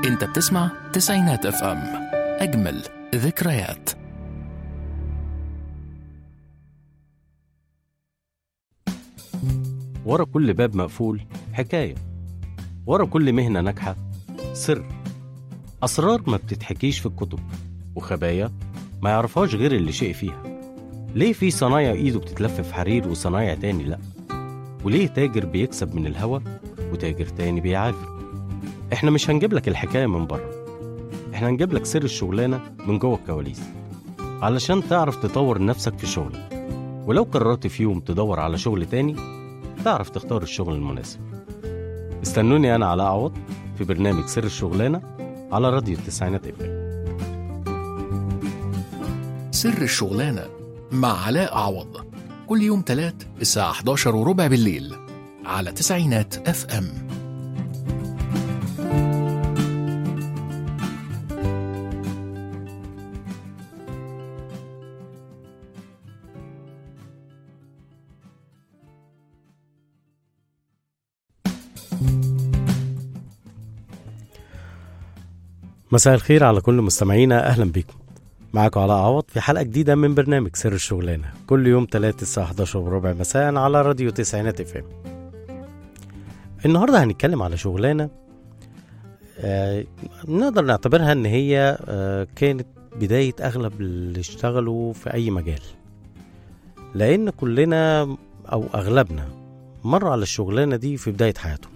انت بتسمع تسعينات اف ام اجمل ذكريات ورا كل باب مقفول حكاية ورا كل مهنة ناجحة سر أسرار ما بتتحكيش في الكتب وخبايا ما يعرفهاش غير اللي شيء فيها ليه في صنايع إيده بتتلف في حرير وصنايع تاني لأ وليه تاجر بيكسب من الهوا وتاجر تاني بيعافر احنا مش هنجيب لك الحكاية من بره احنا هنجيب لك سر الشغلانة من جوه الكواليس علشان تعرف تطور نفسك في شغلك ولو قررت في يوم تدور على شغل تاني تعرف تختار الشغل المناسب استنوني أنا علاء عوض في برنامج سر الشغلانة على راديو التسعينات اف سر الشغلانة مع علاء عوض كل يوم تلات الساعة 11 وربع بالليل على تسعينات اف ام مساء الخير على كل مستمعينا أهلا بيكم معاكم علاء عوض في حلقة جديدة من برنامج سر الشغلانة كل يوم تلات الساعة 11 وربع مساء على راديو تسعينات اف ام النهاردة هنتكلم على شغلانة آه نقدر نعتبرها ان هي آه كانت بداية اغلب اللي اشتغلوا في اي مجال لان كلنا او اغلبنا مر على الشغلانة دي في بداية حياته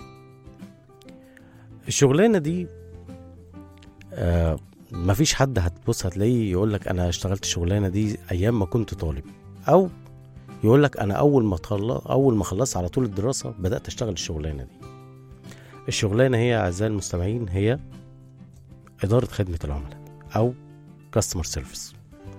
الشغلانة دي آه مفيش حد هتبص هتلاقيه يقول لك انا اشتغلت الشغلانه دي ايام ما كنت طالب او يقول لك انا اول ما تخلص اول ما خلصت على طول الدراسه بدات اشتغل الشغلانه دي الشغلانه هي اعزائي المستمعين هي اداره خدمه العملاء او كاستمر سيرفيس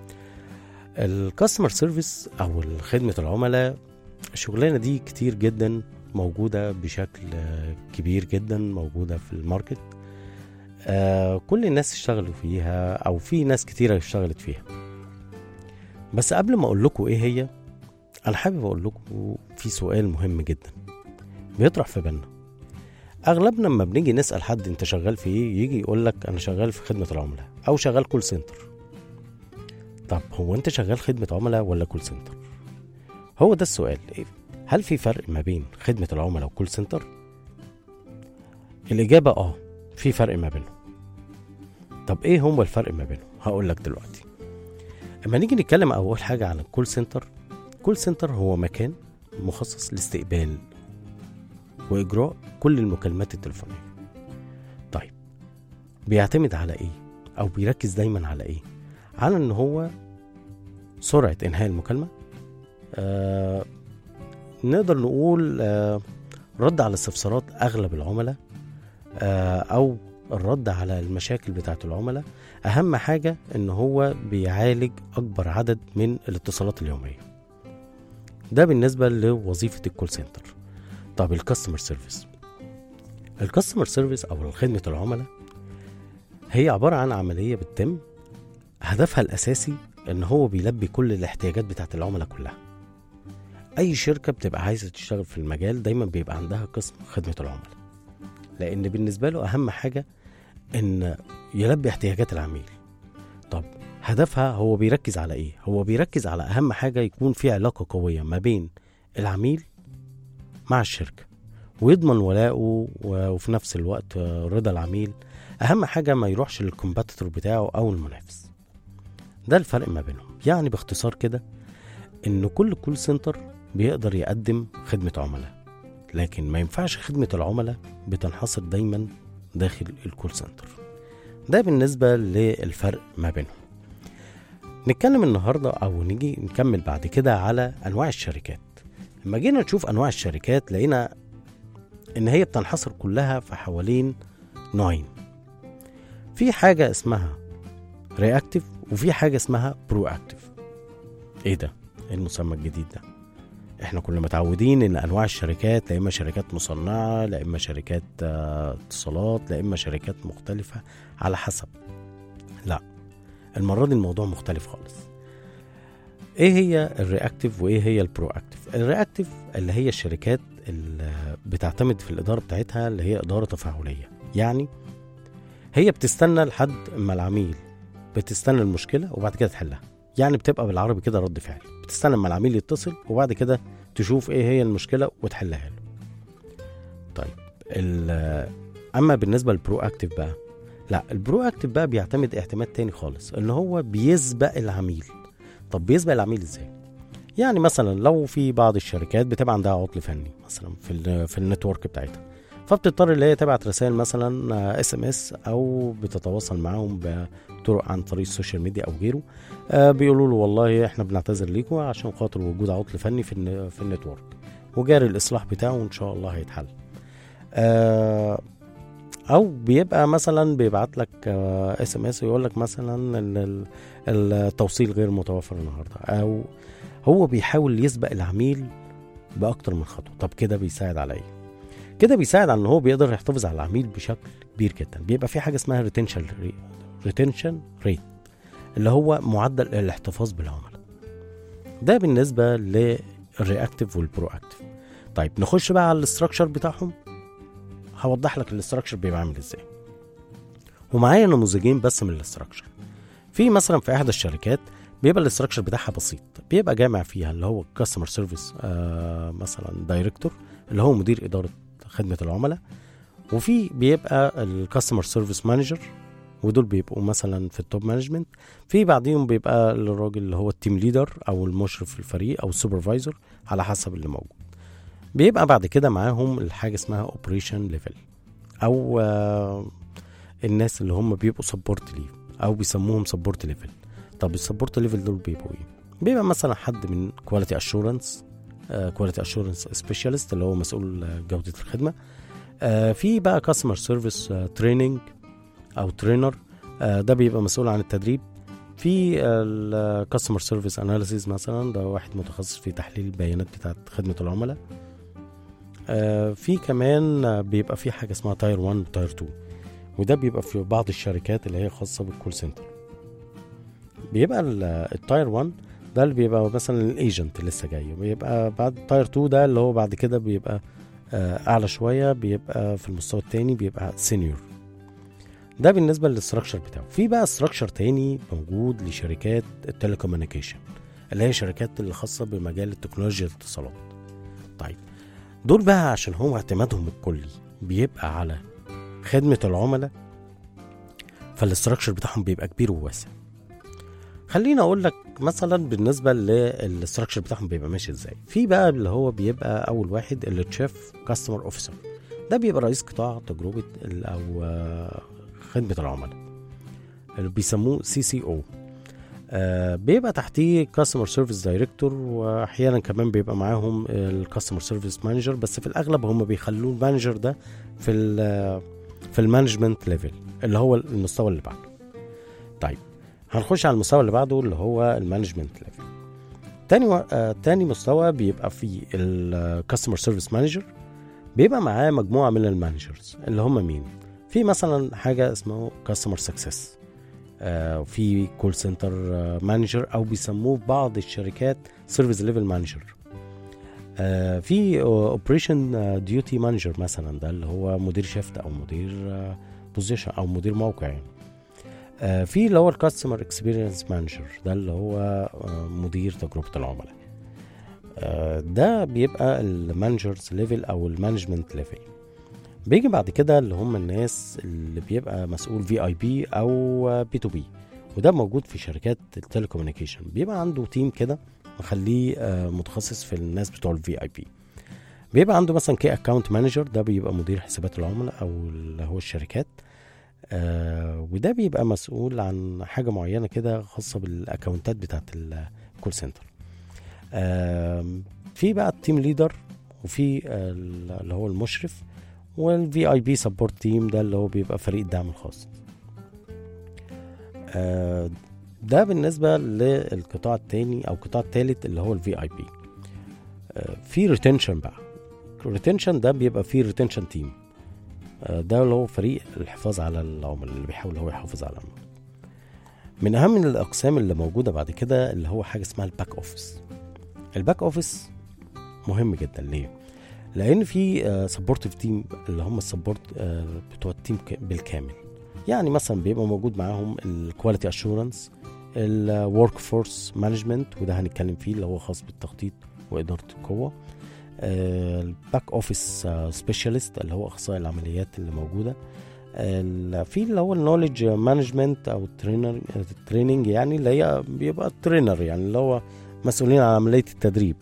الكاستمر سيرفيس او خدمه العملاء الشغلانه دي كتير جدا موجوده بشكل آه، كبير جدا موجوده في الماركت آه كل الناس اشتغلوا فيها او في ناس كتيره اشتغلت فيها بس قبل ما اقول لكم ايه هي انا حابب اقول لكم في سؤال مهم جدا بيطرح في بالنا اغلبنا لما بنيجي نسال حد انت شغال في ايه يجي يقول لك انا شغال في خدمه العملاء او شغال كول سنتر طب هو انت شغال خدمه عملاء ولا كول سنتر هو ده السؤال إيه؟ هل في فرق ما بين خدمه العملاء وكول سنتر الاجابه اه في فرق ما بينهم طب ايه هو الفرق ما بينهم هقول لك دلوقتي اما نيجي نتكلم اول حاجه عن الكول سنتر كول سنتر هو مكان مخصص لاستقبال واجراء كل المكالمات التليفونيه طيب بيعتمد على ايه او بيركز دايما على ايه على ان هو سرعه انهاء المكالمه آه نقدر نقول آه رد على استفسارات اغلب العملاء آه، او الرد على المشاكل بتاعه العملاء اهم حاجه ان هو بيعالج اكبر عدد من الاتصالات اليوميه ده بالنسبه لوظيفه الكول سنتر طب الكاستمر سيرفيس الكاستمر سيرفيس او خدمه العملاء هي عباره عن عمليه بتتم هدفها الاساسي ان هو بيلبي كل الاحتياجات بتاعه العملاء كلها اي شركه بتبقى عايزه تشتغل في المجال دايما بيبقى عندها قسم خدمه العملاء لان بالنسبه له اهم حاجه ان يلبي احتياجات العميل طب هدفها هو بيركز على ايه هو بيركز على اهم حاجه يكون في علاقه قويه ما بين العميل مع الشركه ويضمن ولاءه و- وفي نفس الوقت آه، رضا العميل اهم حاجه ما يروحش للكومباتيتور بتاعه او المنافس ده الفرق ما بينهم يعني باختصار كده ان كل كول سنتر بيقدر يقدم خدمه عملاء لكن ما ينفعش خدمة العملاء بتنحصر دايما داخل الكول سنتر ده بالنسبة للفرق ما بينهم نتكلم النهاردة أو نيجي نكمل بعد كده على أنواع الشركات لما جينا نشوف أنواع الشركات لقينا إن هي بتنحصر كلها في حوالين نوعين في حاجة اسمها رياكتيف وفي حاجة اسمها برو اكتيف ايه ده؟ ايه المسمى الجديد ده؟ احنا كنا متعودين ان انواع الشركات لا اما شركات مصنعه لا اما شركات آه، اتصالات لا اما شركات مختلفه على حسب لا المره دي الموضوع مختلف خالص ايه هي الرياكتيف وايه هي البرو اكتيف الرياكتيف اللي هي الشركات اللي بتعتمد في الاداره بتاعتها اللي هي اداره تفاعليه يعني هي بتستنى لحد ما العميل بتستنى المشكله وبعد كده تحلها يعني بتبقى بالعربي كده رد فعل بتستنى لما العميل يتصل وبعد كده تشوف ايه هي المشكله وتحلها له طيب ال- اما بالنسبه للبرو اكتيف بقى لا البرو اكتيف بقى بيعتمد اعتماد تاني خالص ان هو بيسبق العميل طب بيسبق العميل ازاي يعني مثلا لو في بعض الشركات بتبقى عندها عطل فني مثلا في ال في النتورك بتاعتها فبتضطر اللي هي تبعت رسائل مثلا اس ام اس او بتتواصل معاهم بطرق عن طريق السوشيال ميديا او غيره آه بيقولوا له والله احنا بنعتذر ليكم عشان خاطر وجود عطل فني في الن- في النتورك وجاري الاصلاح بتاعه وان شاء الله هيتحل آه او بيبقى مثلا بيبعت لك اس ام اس ويقول لك مثلا ال- ال- التوصيل غير متوفر النهارده او هو بيحاول يسبق العميل باكتر من خطوه طب كده بيساعد على ايه كده بيساعد على ان هو بيقدر يحتفظ على العميل بشكل كبير جدا بيبقى في حاجه اسمها ريتنشن ريتنشن ريت اللي هو معدل الاحتفاظ بالعملاء ده بالنسبه للرياكتيف والبرو اكتيف طيب نخش بقى على الاستراكشر بتاعهم هوضح لك الاستراكشر بيبقى عامل ازاي ومعايا نموذجين بس من الاستراكشر في مثلا في احدى الشركات بيبقى الاستراكشر بتاعها بسيط بيبقى جامع فيها اللي هو كاستمر سيرفيس مثلا دايركتور اللي هو مدير اداره خدمه العملاء وفي بيبقى الكاستمر سيرفيس مانجر ودول بيبقوا مثلا في التوب مانجمنت في بعديهم بيبقى الراجل اللي هو التيم ليدر او المشرف في الفريق او السوبرفايزر على حسب اللي موجود بيبقى بعد كده معاهم الحاجه اسمها اوبريشن ليفل او آه، الناس اللي هم بيبقوا سبورت ليه او بيسموهم سبورت ليفل طب السبورت ليفل دول بيبقوا ايه بيبقى مثلا حد من كواليتي اشورنس كواليتي اشورنس سبيشالست اللي هو مسؤول آه، جوده الخدمه آه، في بقى كاستمر سيرفيس تريننج او ترينر ده بيبقى مسؤول عن التدريب في الكاستمر سيرفيس اناليسيز مثلا ده واحد متخصص في تحليل البيانات بتاعت خدمه العملاء آه، في كمان آه، بيبقى في حاجه اسمها تاير 1 وتاير 2 وده بيبقى في بعض الشركات اللي هي خاصه بالكول سنتر بيبقى ال- التاير 1 ده اللي بيبقى مثلا الايجنت لسه جاي بيبقى بعد تاير 2 ده اللي هو بعد كده بيبقى آه، اعلى شويه بيبقى في المستوى التاني بيبقى سينيور ده بالنسبه للاستراكشر بتاعه في بقى استراكشر تاني موجود لشركات التليكوميونيكيشن اللي هي شركات اللي خاصه بمجال التكنولوجيا الاتصالات طيب دول بقى عشان هم اعتمادهم الكلي بيبقى على خدمه العملاء فالاستراكشر بتاعهم بيبقى كبير وواسع خليني اقول لك مثلا بالنسبه للاستراكشر بتاعهم بيبقى ماشي ازاي في بقى اللي هو بيبقى اول واحد اللي تشيف كاستمر اوفيسر ده بيبقى رئيس قطاع تجربه ال- او آه، خدمه العملاء اللي بيسموه سي سي او بيبقى تحتيه كاستمر سيرفيس دايركتور واحيانا كمان بيبقى معاهم الكاستمر سيرفيس مانجر بس في الاغلب هم بيخلوه المانجر ده في ال في المانجمنت ليفل اللي هو المستوى اللي بعده طيب هنخش على المستوى اللي بعده اللي هو المانجمنت ليفل تاني و... آه تاني مستوى بيبقى فيه الكاستمر سيرفيس مانجر بيبقى معاه مجموعه من المانجرز اللي هم مين في مثلا حاجه اسمه كاستمر سكسس وفي كول سنتر مانجر او بيسموه في بعض الشركات سيرفيس ليفل مانجر في اوبريشن ديوتي مانجر مثلا ده اللي هو مدير شيفت او مدير بوزيشن او مدير موقع يعني آه، في اللي هو الكاستمر اكسبيرينس مانجر ده اللي هو آه، مدير تجربه العملاء آه، ده بيبقى المانجرز ليفل او المانجمنت ليفل بيجي بعد كده اللي هم الناس اللي بيبقى مسؤول في اي بي او بي تو بي وده موجود في شركات التليكوميونيكيشن بيبقى عنده تيم كده مخليه آه، متخصص في الناس بتوع الفي اي بي بيبقى عنده مثلا كي اكونت مانجر ده بيبقى مدير حسابات العملاء او اللي هو الشركات آه وده بيبقى مسؤول عن حاجه معينه كده خاصه بالاكونتات بتاعت الكول سنتر آه في بقى التيم ليدر وفي آه اللي هو المشرف والفي اي بي سبورت تيم ده اللي هو بيبقى فريق الدعم الخاص آه ده بالنسبه للقطاع الثاني او القطاع الثالث اللي هو الفي اي بي في ريتنشن بقى الريتنشن ده بيبقى فيه ريتنشن تيم ده اللي هو فريق الحفاظ على العملاء اللي بيحاول هو يحافظ على العملاء من اهم الاقسام اللي موجوده بعد كده اللي هو حاجه اسمها الباك اوفيس الباك اوفيس مهم جدا ليه لان في سبورتيف تيم اللي هم السبورت بتوع التيم ك- بالكامل يعني مثلا بيبقى موجود معاهم الكواليتي اشورنس الورك فورس مانجمنت وده هنتكلم فيه اللي هو خاص بالتخطيط واداره القوه الباك اوفيس سبيشالست اللي هو اخصائي العمليات اللي موجوده ال- في اللي هو النولج مانجمنت او الترينر التريننج يعني اللي هي بيبقى الترينر يعني اللي هو مسؤولين عن عمليه التدريب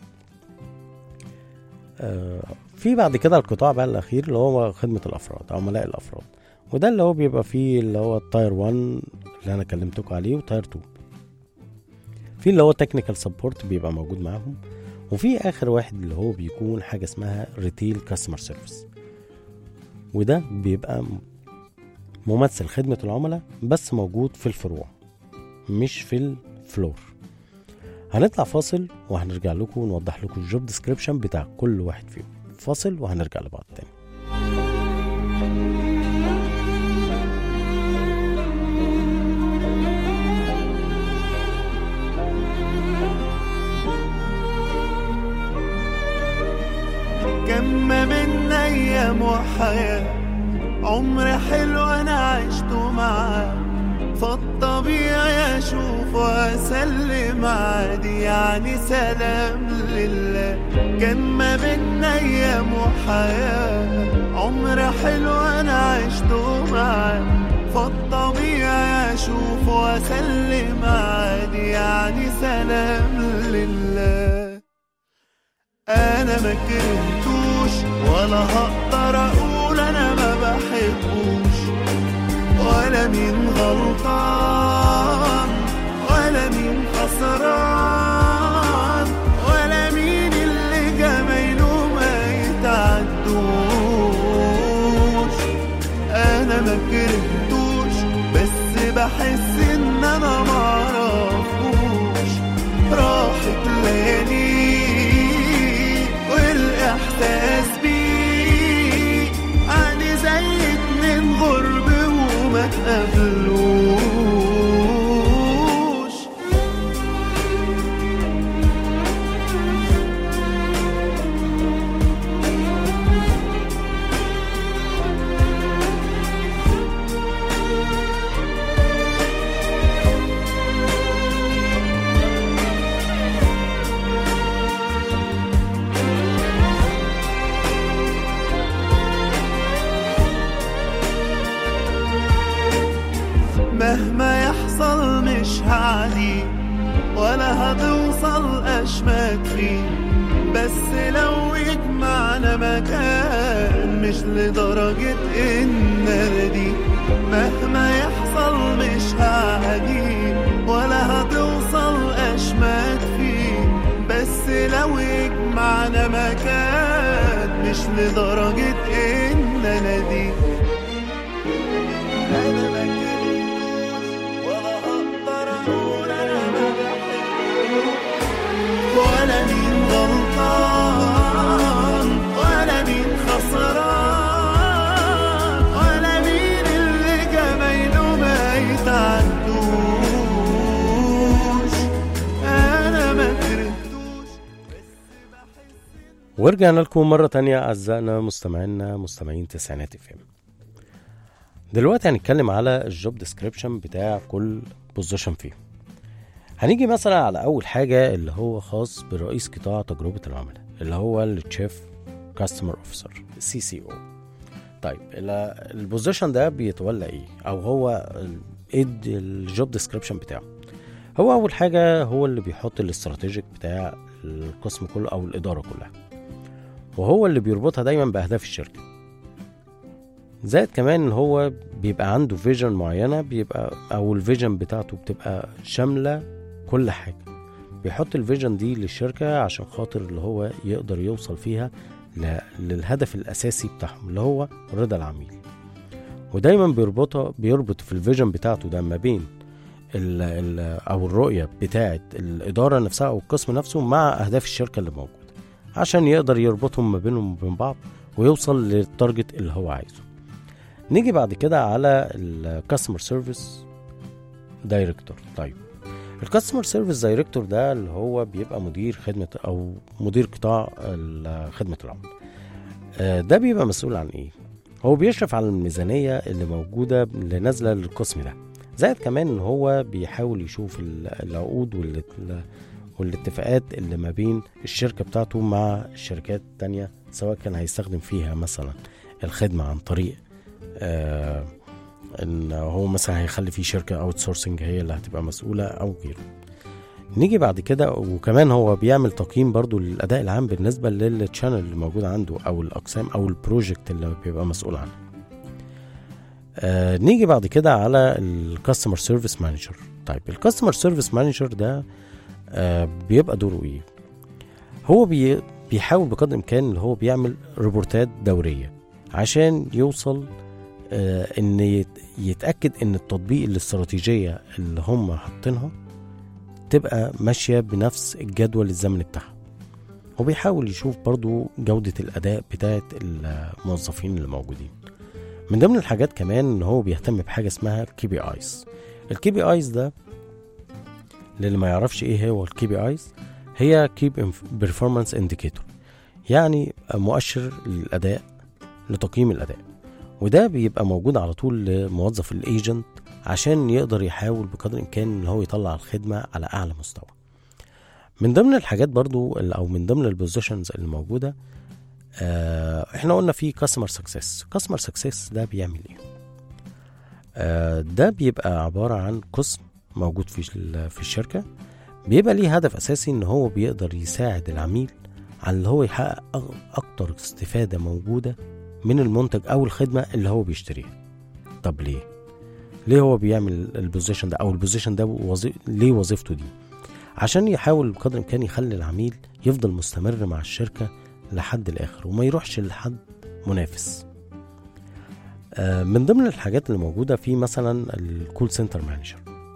آه، في بعد كده القطاع بقى الاخير اللي هو خدمه الافراد عملاء الافراد وده اللي هو بيبقى فيه اللي هو التاير 1 اللي انا كلمتكم عليه وتاير 2 في اللي هو تكنيكال سبورت بيبقى موجود معاهم وفي اخر واحد اللي هو بيكون حاجه اسمها ريتيل كاستمر سيرفيس وده بيبقى ممثل خدمه العملاء بس موجود في الفروع مش في الفلور هنطلع فاصل وهنرجع لكم ونوضح لكم الجوب ديسكريبشن بتاع كل واحد فيهم فاصل وهنرجع لبعض تاني كم من ايام وحياة عمر حلو انا عشته معاه فالطبيعي اشوف واسلم عادي يعني سلام لله كان ما بينا ايام وحياة عمر حلو انا عشته معاه فالطبيعي اشوف واسلم عادي يعني سلام لله انا ما كرهتوش ولا هقدر اقول انا ما بحبوش ولا مين غلطان ولا مين خسران ولا مين اللي جمايله ما يتعدوش انا ما كرهتوش بس بحس ان انا معرفوش راحت ليالي والاحساس بيه يعني زي اتنين غرب وما تقابلوش مهما يحصل مش هعدي ولا هتوصل اشمات فيه بس لو يجمعنا مكان مش لدرجة ان دي مهما يحصل مش هعدي ولا هتوصل اشمات فيه بس لو يجمعنا مكان مش لدرجة ان انا دي انا ما كرهتوش ولا هقدر اقول انا ما بحبوش ولا مين غلطان ولا مين خسران ولا مين اللي جمايله ما يتعدوش انا ما كرهتوش ورجعنا لكم مرة تانية أعزائنا مستمعينا مستمعين تسعينات اف ام دلوقتي هنتكلم على الجوب ديسكريبشن بتاع كل بوزيشن فيهم هنيجي مثلا على أول حاجة اللي هو خاص برئيس قطاع تجربة العملاء اللي هو التشيف كاستمر اوفيسر سي سي او طيب ال- البوزيشن ده بيتولى ايه او هو ال- ايه الد- الجوب ديسكريبشن بتاعه هو اول حاجه هو اللي بيحط الاستراتيجيك بتاع القسم كله او الاداره كلها وهو اللي بيربطها دايما باهداف الشركه زائد كمان ان هو بيبقى عنده فيجن معينه بيبقى او الفيجن بتاعته بتبقى شامله كل حاجه بيحط الفيجن دي للشركه عشان خاطر اللي هو يقدر يوصل فيها ل- للهدف الاساسي بتاعهم اللي هو رضا العميل ودايما بيربطها بيربط في الفيجن بتاعته ده ما بين ال ال او الرؤيه بتاعه الاداره نفسها او القسم نفسه مع اهداف الشركه اللي موجوده عشان يقدر يربطهم ما بينهم وبين بعض ويوصل للتارجت اللي هو عايزه نيجي بعد كده على الكاستمر سيرفيس دايركتور طيب الكاستمر سيرفيس دايركتور ده اللي هو بيبقى مدير خدمه او مدير قطاع ال- خدمه العملاء آه، ده بيبقى مسؤول عن ايه هو بيشرف على الميزانية اللي موجودة اللي نازلة للقسم ده زائد كمان ان هو بيحاول يشوف ال- العقود وال- والاتفاقات اللي ما بين الشركة بتاعته مع الشركات التانية سواء كان هيستخدم فيها مثلا الخدمة عن طريق آه ان هو مثلا هيخلي في شركة اوت سورسنج هي اللي هتبقى مسؤولة او غيره نيجي بعد كده وكمان هو بيعمل تقييم برضو للأداء العام بالنسبة للتشانل اللي موجود عنده أو الأقسام أو البروجكت اللي بيبقى مسؤول عنه آه نيجي بعد كده على الكاستمر سيرفيس مانجر طيب الكاستمر سيرفيس مانجر ده آه بيبقى دوره ايه هو بي بيحاول بقدر الامكان اللي هو بيعمل ريبورتات دوريه عشان يوصل آه ان يت- يتاكد ان التطبيق الاستراتيجيه اللي هم حاطينها تبقى ماشيه بنفس الجدول الزمني بتاعها وبيحاول يشوف برضو جودة الأداء بتاعة الموظفين اللي موجودين من ضمن الحاجات كمان ان هو بيهتم بحاجة اسمها الكي بي ايز الكي بي ايز ده للي ما يعرفش ايه هو الكي بي ايز هي كي بيرفورمانس انديكيتور يعني مؤشر للأداء لتقييم الأداء وده بيبقى موجود على طول لموظف الايجنت عشان يقدر يحاول بقدر الامكان ان هو يطلع الخدمه على اعلى مستوى من ضمن الحاجات برضو ال- او من ضمن البوزيشنز اللي موجوده آه احنا قلنا في كاستمر سكسس كاستمر سكسس ده بيعمل ايه آه ده بيبقى عباره عن قسم موجود في ال- في الشركه بيبقى ليه هدف اساسي ان هو بيقدر يساعد العميل على اللي هو يحقق أغ- اكتر استفاده موجوده من المنتج او الخدمه اللي هو بيشتريها طب ليه ليه هو بيعمل البوزيشن ده او البوزيشن ده وظي... ليه وظيفته دي عشان يحاول بقدر الامكان يخلي العميل يفضل مستمر مع الشركه لحد الاخر وما يروحش لحد منافس آه، من ضمن الحاجات اللي موجوده في مثلا الكول سنتر مانجر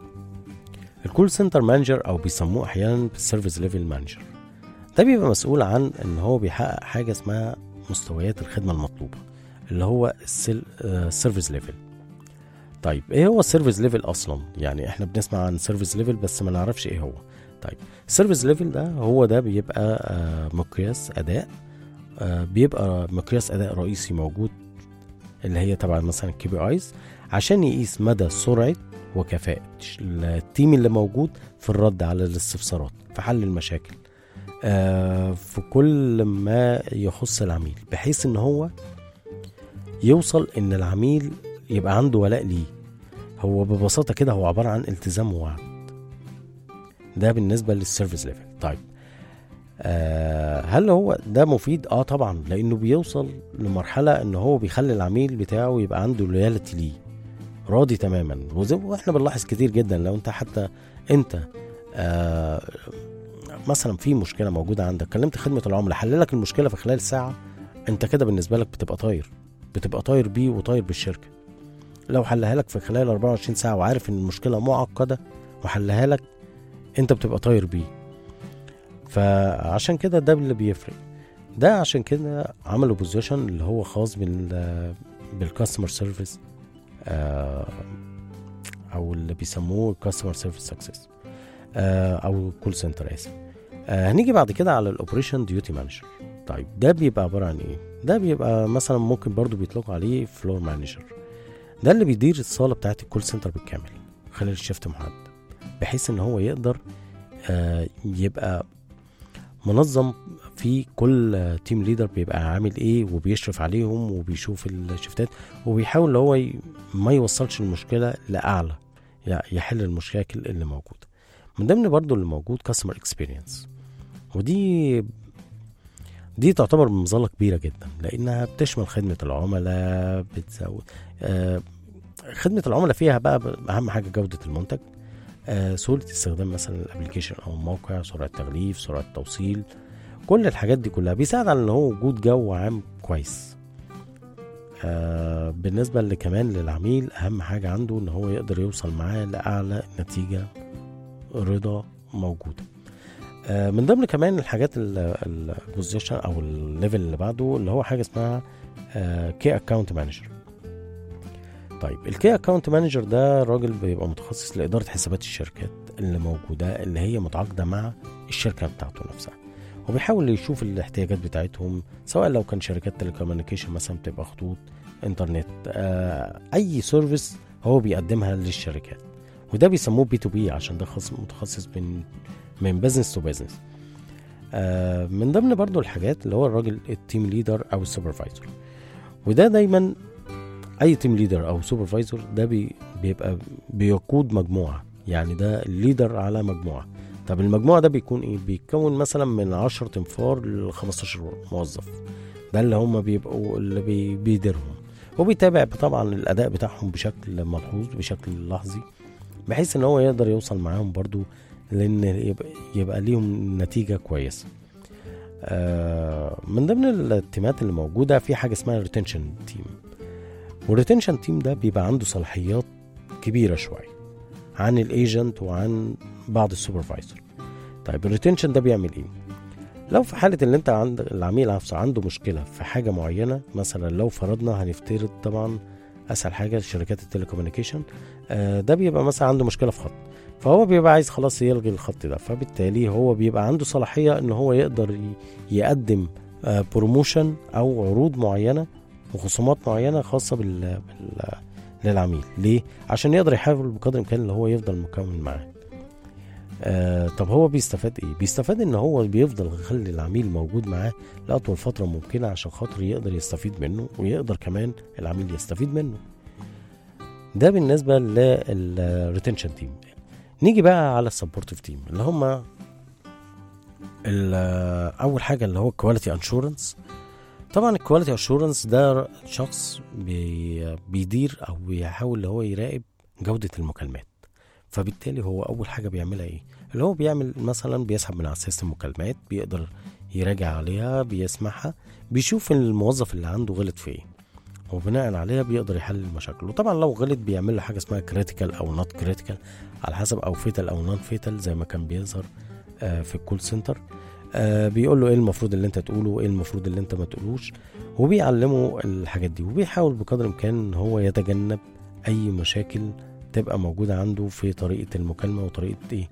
الكول سنتر مانجر او بيسموه احيانا بالسيرفيس ليفل مانجر ده بيبقى مسؤول عن ان هو بيحقق حاجه اسمها مستويات الخدمه المطلوبه اللي هو السيرفيس ليفل طيب ايه هو السيرفيس ليفل اصلا يعني احنا بنسمع عن سيرفيس ليفل بس ما نعرفش ايه هو طيب السيرفيس ليفل ده هو ده بيبقى آه، مقياس اداء آه، بيبقى مقياس اداء رئيسي موجود اللي هي تبع مثلا الكي بي ايز عشان يقيس مدى سرعه وكفاءه التيم اللي موجود في الرد على الاستفسارات في حل المشاكل آه، في كل ما يخص العميل بحيث ان هو يوصل ان العميل يبقى عنده ولاء ليه هو ببساطة كده هو عبارة عن التزام ووعد ده بالنسبة للسيرفيس ليفل طيب آه هل هو ده مفيد؟ اه طبعا لانه بيوصل لمرحلة ان هو بيخلي العميل بتاعه يبقى عنده لويالتي ليه راضي تماما وزي واحنا بنلاحظ كتير جدا لو انت حتى انت آه مثلا في مشكلة موجودة عندك كلمت خدمة العملاء حل لك المشكلة في خلال ساعة انت كده بالنسبة لك بتبقى طاير بتبقى طاير بيه وطاير بالشركة لو حلها لك في خلال 24 ساعة وعارف ان المشكلة معقدة وحلها لك انت بتبقى طاير بيه فعشان كده ده اللي بيفرق ده عشان كده عملوا بوزيشن اللي هو خاص بال بالكاستمر سيرفيس او اللي بيسموه كاستمر سيرفيس سكسس او كول سنتر اسف آه، هنيجي بعد كده على الاوبريشن ديوتي مانجر طيب ده بيبقى عباره عن ايه ده بيبقى مثلا ممكن برضو بيطلقوا عليه فلور مانجر ده اللي بيدير الصاله بتاعت الكول سنتر بالكامل خلال الشيفت محدد بحيث ان هو يقدر آه، يبقى منظم في كل تيم ليدر بيبقى عامل ايه وبيشرف عليهم وبيشوف الشفتات وبيحاول ان هو ي- ما يوصلش المشكله لاعلى لا يحل المشاكل اللي موجوده من ضمن برضو اللي موجود كاستمر اكسبيرينس ودي دي تعتبر مظله كبيره جدا لانها بتشمل خدمه العملاء بتزود آه خدمه العملاء فيها بقى اهم حاجه جوده المنتج آه سهوله استخدام مثلا الابلكيشن او الموقع سرعه تغليف سرعه توصيل كل الحاجات دي كلها بيساعد على ان هو وجود جو عام كويس آه بالنسبه اللي كمان للعميل اهم حاجه عنده ان هو يقدر يوصل معاه لاعلى نتيجه رضا موجوده آه، من ضمن كمان الحاجات البوزيشن او الليفل اللي بعده اللي هو حاجه اسمها كي اكونت مانجر طيب الكي اكونت مانجر ده راجل بيبقى متخصص لاداره حسابات الشركات اللي موجوده اللي هي متعاقده مع الشركه بتاعته نفسها وبيحاول يشوف الاحتياجات بتاعتهم سواء لو كان شركات تليكوميونيكيشن مثلا بتبقى خطوط انترنت آه اي سيرفيس هو بيقدمها للشركات وده بيسموه بي تو بي عشان ده خاص متخصص من من بزنس تو بزنس آه من ضمن برضو الحاجات اللي هو الراجل التيم ليدر او السوبرفايزر وده دايما اي تيم ليدر او سوبرفايزر ده بي بيبقى بيقود مجموعه يعني ده الليدر على مجموعه طب المجموعه ده بيكون ايه بيتكون مثلا من 10 تنفار ل 15 موظف ده اللي هم بيبقوا اللي بي بيديرهم وبيتابع طبعا الاداء بتاعهم بشكل ملحوظ بشكل لحظي بحيث ان هو يقدر يوصل معاهم برضو لان يبقى, يبقى ليهم نتيجه كويسه آه من ضمن التيمات اللي موجوده في حاجه اسمها ريتنشن تيم والريتنشن تيم ده بيبقى عنده صلاحيات كبيره شويه عن الايجنت وعن بعض السوبرفايزر طيب الريتنشن ده بيعمل ايه لو في حاله ان انت عند العميل نفسه عنده مشكله في حاجه معينه مثلا لو فرضنا هنفترض طبعا اسهل حاجه شركات التليكوميونيكيشن آه ده بيبقى مثلا عنده مشكله في خط فهو بيبقى عايز خلاص يلغي الخط ده فبالتالي هو بيبقى عنده صلاحيه ان هو يقدر يقدم آه بروموشن او عروض معينه وخصومات معينه خاصه بال, بال للعميل ليه عشان يقدر يحاول بقدر الامكان اللي هو يفضل مكمل معاه آه طب هو بيستفاد ايه بيستفاد ان هو بيفضل يخلي العميل موجود معاه لاطول فتره ممكنه عشان خاطر يقدر يستفيد منه ويقدر كمان العميل يستفيد منه ده بالنسبه للريتنشن تيم نيجي بقى على السبورتيف تيم اللي هم اول حاجه اللي هو كواليتي انشورنس طبعا الكواليتي اشورنس ده شخص بي بيدير او بيحاول اللي هو يراقب جوده المكالمات فبالتالي هو اول حاجه بيعملها ايه اللي هو بيعمل مثلا بيسحب من على السيستم مكالمات بيقدر يراجع عليها بيسمعها بيشوف الموظف اللي عنده غلط في ايه وبناء عليها بيقدر يحل المشاكل وطبعا لو غلط بيعمل له حاجه اسمها كريتيكال او نوت كريتيكال على حسب او فيتال او نون فيتال زي ما كان بيظهر في الكول سنتر آه بيقول له ايه المفروض اللي انت تقوله وايه المفروض اللي انت ما تقولوش وبيعلمه الحاجات دي وبيحاول بقدر الامكان ان هو يتجنب اي مشاكل تبقى موجوده عنده في طريقه المكالمه وطريقه ايه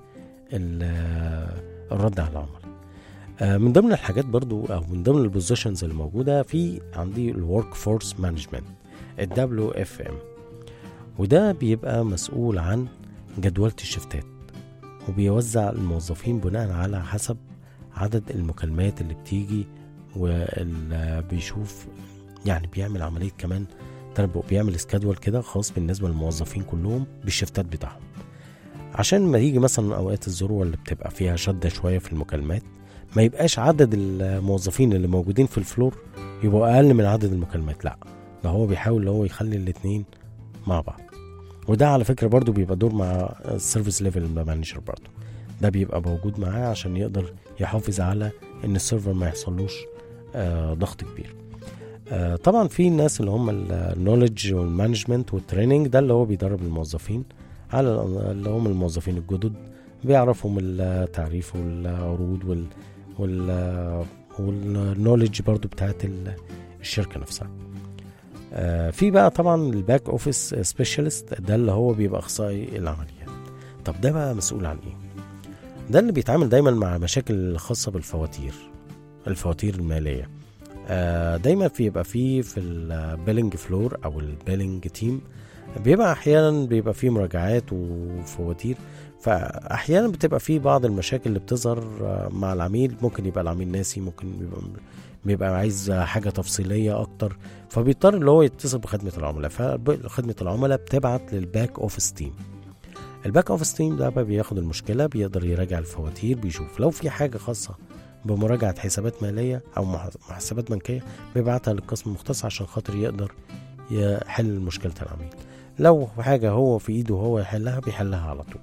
الرد على العملاء آه من ضمن الحاجات برضو او من ضمن البوزيشنز اللي موجوده في عندي الورك فورس مانجمنت الدبليو اف ام وده بيبقى مسؤول عن جدولة الشفتات وبيوزع الموظفين بناء على حسب عدد المكالمات اللي بتيجي واللي بيشوف يعني بيعمل عملية كمان تنبؤ بيعمل سكادول كده خاص بالنسبة للموظفين كلهم بالشفتات بتاعهم عشان ما يجي مثلا اوقات الذروة اللي بتبقى فيها شدة شوية في المكالمات ما يبقاش عدد الموظفين اللي موجودين في الفلور يبقوا اقل من عدد المكالمات لا ده هو بيحاول هو يخلي الاتنين مع بعض وده على فكرة برضو بيبقى دور مع السيرفيس ليفل مانجر برضو ده بيبقى موجود معاه عشان يقدر يحافظ على ان السيرفر ما يحصلوش آه ضغط كبير آه طبعا في الناس اللي هم النولج والمانجمنت والتريننج ده اللي هو بيدرب الموظفين على اللي هم الموظفين الجدد بيعرفهم التعريف والعروض وال وال والنولج برضو بتاعت الشركه نفسها آه في بقى طبعا الباك اوفيس سبيشالست ده اللي هو بيبقى اخصائي العمليات طب ده بقى مسؤول عن ايه ده اللي بيتعامل دايما مع مشاكل خاصه بالفواتير الفواتير الماليه آه دايما في يبقى في في البيلنج فلور او البيلنج تيم بيبقى احيانا بيبقى فيه مراجعات وفواتير فاحيانا بتبقى في بعض المشاكل اللي بتظهر مع العميل ممكن يبقى العميل ناسي ممكن بيبقى بيبقى عايز حاجة تفصيلية أكتر فبيضطر اللي هو يتصل بخدمة العملاء فخدمة العملاء بتبعت للباك أوفيس تيم الباك أوفيس تيم ده بقى بياخد المشكلة بيقدر يراجع الفواتير بيشوف لو في حاجة خاصة بمراجعة حسابات مالية أو حسابات بنكية بيبعتها للقسم المختص عشان خاطر يقدر يحل مشكلة العميل لو حاجة هو في إيده هو يحلها بيحلها على طول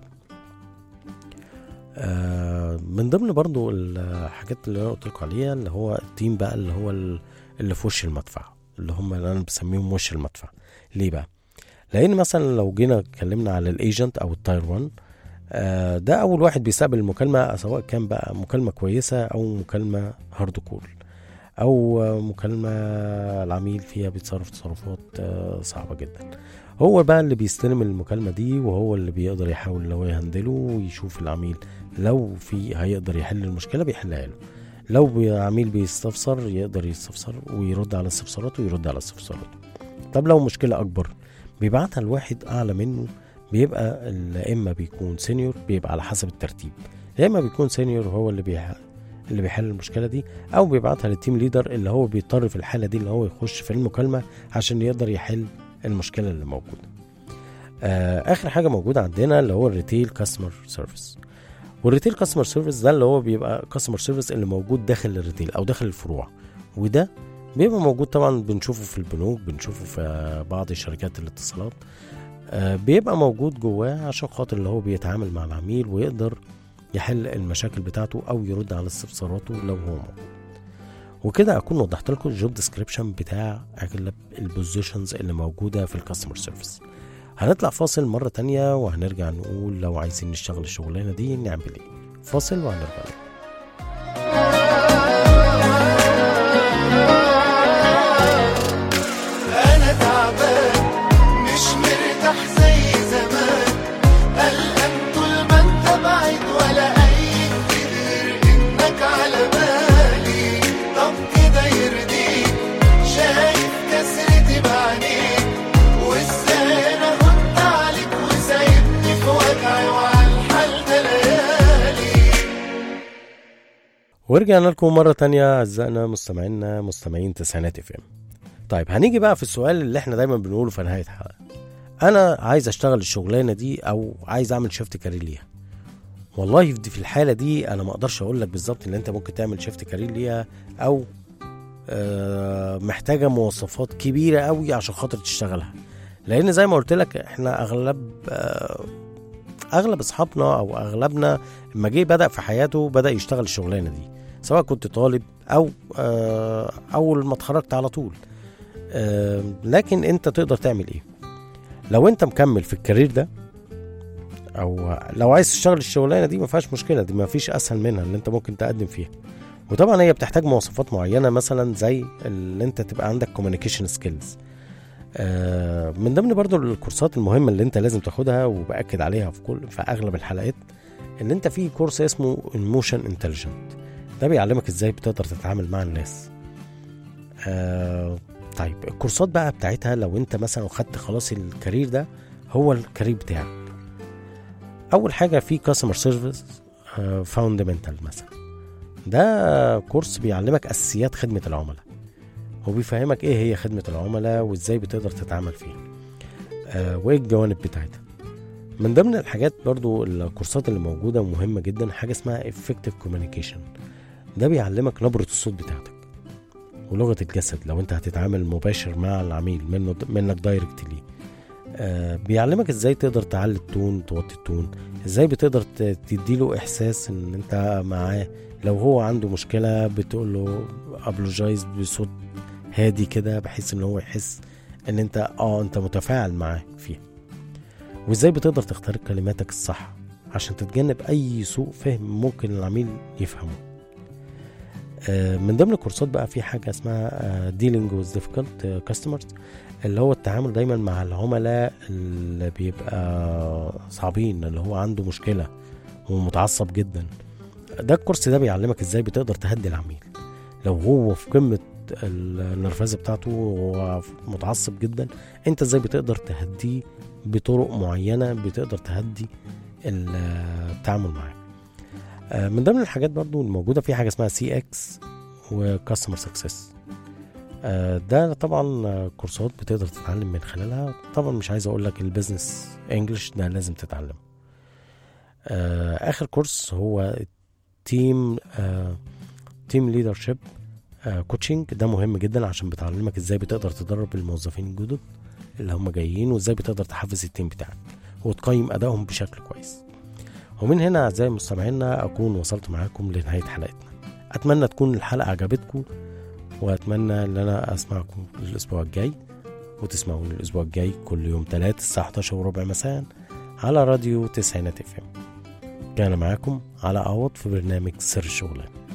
آه من ضمن برضو الحاجات اللي انا قلت لكم عليها اللي هو التيم بقى اللي هو اللي في وش المدفع اللي هم اللي انا بسميهم وش المدفع ليه بقى لان مثلا لو جينا اتكلمنا على الايجنت او التاير 1 آه ده اول واحد بيستقبل المكالمه سواء كان بقى مكالمه كويسه او مكالمه هارد كول او مكالمه العميل فيها بيتصرف تصرفات آه صعبه جدا هو بقى اللي بيستلم المكالمه دي وهو اللي بيقدر يحاول لو يهندله ويشوف العميل لو في هيقدر يحل المشكله بيحلها له لو بي- عميل بيستفسر يقدر يستفسر ويرد على استفساراته ويرد على استفساراته طب لو مشكلة أكبر بيبعتها لواحد أعلى منه بيبقى ال- إما بيكون سينيور بيبقى على حسب الترتيب يا إما بيكون سينيور هو اللي بيح... اللي بيحل المشكلة دي أو بيبعتها للتيم ليدر اللي هو بيضطر في الحالة دي اللي هو يخش في المكالمة عشان يقدر يحل المشكلة اللي موجودة آه آخر حاجة موجودة عندنا اللي هو الريتيل كاستمر سيرفيس والريتيل كاستمر سيرفيس ده اللي هو بيبقى كاستمر سيرفيس اللي موجود داخل الريتيل او داخل الفروع وده بيبقى موجود طبعا بنشوفه في البنوك بنشوفه في بعض شركات الاتصالات آه، بيبقى موجود جواه عشان خاطر اللي هو بيتعامل مع العميل ويقدر يحل المشاكل بتاعته او يرد على استفساراته لو هو موجود وكده اكون وضحت لكم الجوب ديسكريبشن بتاع اغلب البوزيشنز اللي موجوده في الكاستمر سيرفيس هنطلع فاصل مرة تانية وهنرجع نقول لو عايزين نشتغل الشغلانة دي نعمل ايه فاصل وهنرجع لكم. انا تعبان مش مرتاح زي زمان قلقان طول ما انت بعيد ولا اي كتير انك على بالي طب كده يرضيك شايف كسرتي بعينيك وازاي انا كنت عليك وسايبني في وجعي وعلى الحال ده ليالي ورجعنا لكم مرة تانية أعزائنا مستمعينا مستمعين تسعينات اف ام طيب هنيجي بقى في السؤال اللي احنا دايما بنقوله في نهاية الحلقة أنا عايز أشتغل الشغلانة دي أو عايز أعمل شيفت كارير ليها والله في دي- في الحالة دي أنا ما أقدرش أقول لك بالظبط إن أنت ممكن تعمل شيفت كارير ليها أو آه، محتاجة مواصفات كبيرة قوي عشان خاطر تشتغلها لأن زي ما قلت لك احنا أغلب آه، أغلب أصحابنا أو أغلبنا لما جه بدأ في حياته بدأ يشتغل الشغلانة دي سواء كنت طالب او آه، اول ما اتخرجت على طول آه، لكن انت تقدر تعمل ايه لو انت مكمل في الكارير ده او لو عايز تشتغل الشغلانه دي ما فيهاش مشكله دي ما فيش اسهل منها اللي انت ممكن تقدم فيها وطبعا هي بتحتاج مواصفات معينه مثلا زي اللي انت تبقى عندك كوميونيكيشن سكيلز من ضمن برضو الكورسات المهمه اللي انت لازم تاخدها وباكد عليها في كل في اغلب الحلقات ان انت في كورس اسمه ايموشن انتليجنت ده بيعلمك ازاي بتقدر تتعامل مع الناس آه طيب الكورسات بقى بتاعتها لو انت مثلا خدت خلاص الكارير ده هو الكارير بتاعك اول حاجه في كاستمر سيرفيس فاوندمنتال مثلا ده كورس بيعلمك اساسيات خدمه العملاء هو بيفهمك ايه هي خدمه العملاء وازاي بتقدر تتعامل فيها آه وايه الجوانب بتاعتها من ضمن الحاجات برضو الكورسات اللي موجوده ومهمه جدا حاجه اسمها effective communication ده بيعلمك نبرة الصوت بتاعتك ولغة الجسد لو انت هتتعامل مباشر مع العميل منه منك دايركتلي آه بيعلمك ازاي تقدر تعلي التون توطي التون ازاي بتقدر ت- تديله احساس ان انت معاه لو هو عنده مشكلة بتقول له ابلوجايز بصوت هادي كده بحيث ان هو يحس ان انت اه انت متفاعل معاه فيها وازاي بتقدر تختار كلماتك الصح عشان تتجنب اي سوء فهم ممكن العميل يفهمه آه، من ضمن الكورسات بقى في حاجه اسمها ديلينج with difficult كاستمرز اللي هو التعامل دايما مع العملاء اللي بيبقى صعبين اللي هو عنده مشكله ومتعصب جدا ده الكورس ده بيعلمك ازاي بتقدر تهدي العميل لو هو في قمه النرفزه بتاعته وهو متعصب جدا انت ازاي بتقدر تهديه بطرق معينه بتقدر تهدي التعامل معاه آه، من ضمن الحاجات برضو الموجوده في حاجه اسمها سي اكس وكاستمر سكسس ده طبعا آه، كورسات بتقدر تتعلم من خلالها طبعا مش عايز اقول لك البيزنس انجلش ده لازم تتعلمه آه، اخر كورس هو تيم تيم ليدرشيب كوتشنج ده مهم جدا عشان بتعلمك ازاي بتقدر تدرب الموظفين الجدد اللي هم جايين وازاي بتقدر تحفز التيم بتاعك وتقيم ادائهم بشكل كويس ومن هنا اعزائي مستمعينا اكون وصلت معاكم لنهايه حلقتنا اتمنى تكون الحلقه عجبتكم واتمنى ان انا اسمعكم الاسبوع الجاي وتسمعوني الاسبوع الجاي كل يوم ثلاث الساعه 11 وربع مساء على راديو تسعينات اف ام كان معاكم على عوض في برنامج سر الشغلانه